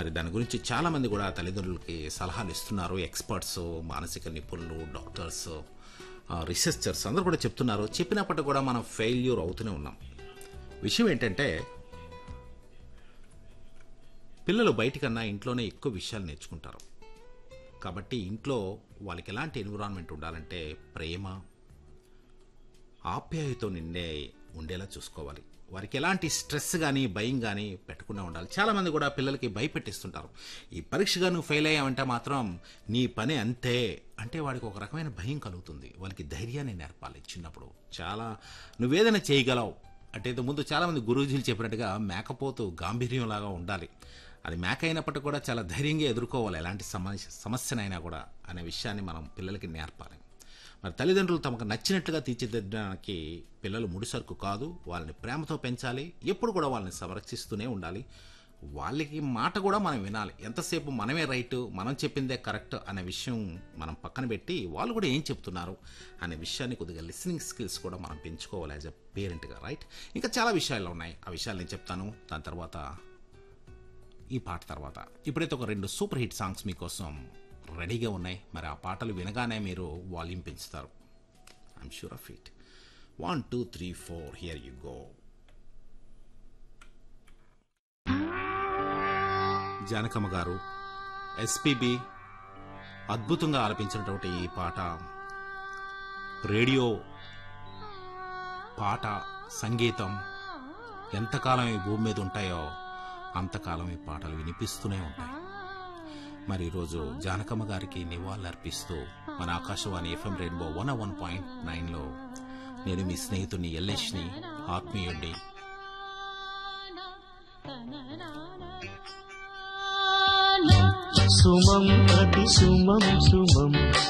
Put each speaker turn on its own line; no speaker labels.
మరి దాని గురించి చాలామంది కూడా తల్లిదండ్రులకి సలహాలు ఇస్తున్నారు ఎక్స్పర్ట్స్ మానసిక నిపుణులు డాక్టర్స్ రీసెర్చర్స్ అందరూ కూడా చెప్తున్నారు చెప్పినప్పటికీ కూడా మనం ఫెయిల్యూర్ అవుతూనే ఉన్నాం విషయం ఏంటంటే పిల్లలు బయటికన్నా ఇంట్లోనే ఎక్కువ విషయాలు నేర్చుకుంటారు కాబట్టి ఇంట్లో వాళ్ళకి ఎలాంటి ఎన్విరాన్మెంట్ ఉండాలంటే ప్రేమ ఆప్యాయతో నిండే ఉండేలా చూసుకోవాలి వారికి ఎలాంటి స్ట్రెస్ కానీ భయం కానీ పెట్టకుండా ఉండాలి చాలామంది కూడా పిల్లలకి భయపెట్టిస్తుంటారు ఈ పరీక్షగా నువ్వు ఫెయిల్ అయ్యావంటే మాత్రం నీ పని అంతే అంటే వాడికి ఒక రకమైన భయం కలుగుతుంది వాళ్ళకి ధైర్యాన్ని నేర్పాలి చిన్నప్పుడు చాలా నువ్వేదైనా చేయగలవు అంటే ఇంతకు ముందు చాలామంది గురూజీలు చెప్పినట్టుగా మేకపోతు గాంభీర్యంలాగా ఉండాలి అది మేక అయినప్పటికీ కూడా చాలా ధైర్యంగా ఎదుర్కోవాలి ఎలాంటి సమస్య సమస్యనైనా కూడా అనే విషయాన్ని మనం పిల్లలకి నేర్పాలి మరి తల్లిదండ్రులు తమకు నచ్చినట్లుగా తీర్చిదిద్దడానికి పిల్లలు ముడిసరుకు కాదు వాళ్ళని ప్రేమతో పెంచాలి ఎప్పుడు కూడా వాళ్ళని సంరక్షిస్తూనే ఉండాలి వాళ్ళకి మాట కూడా మనం వినాలి ఎంతసేపు మనమే రైట్ మనం చెప్పిందే కరెక్ట్ అనే విషయం మనం పక్కన పెట్టి వాళ్ళు కూడా ఏం చెప్తున్నారు అనే విషయాన్ని కొద్దిగా లిసనింగ్ స్కిల్స్ కూడా మనం పెంచుకోవాలి యాజ్ ఎ పేరెంట్గా రైట్ ఇంకా చాలా విషయాలు ఉన్నాయి ఆ విషయాలు నేను చెప్తాను దాని తర్వాత ఈ పాట తర్వాత ఇప్పుడైతే ఒక రెండు సూపర్ హిట్ సాంగ్స్ మీకోసం రెడీగా ఉన్నాయి మరి ఆ పాటలు వినగానే మీరు వాల్యూమ్ పెంచుతారు I'm sure of it one two three four here you go Janakamma garu SPB అద్భుతంగా ఆలపించినటువంటి ఈ పాట రేడియో పాట సంగీతం ఎంతకాలం ఈ భూమి మీద ఉంటాయో అంతకాలం ఈ పాటలు వినిపిస్తూనే ఉంటాయి మరి ఈరోజు జానకమ్మ గారికి నివాళులర్పిస్తూ మన Akashvani FM rainbow one one point నైన్లో నేను మీ స్నేహితుడిని ఎల్లేష్ని ఆత్మీయుడిని
సుమం అతి సుమం సుమం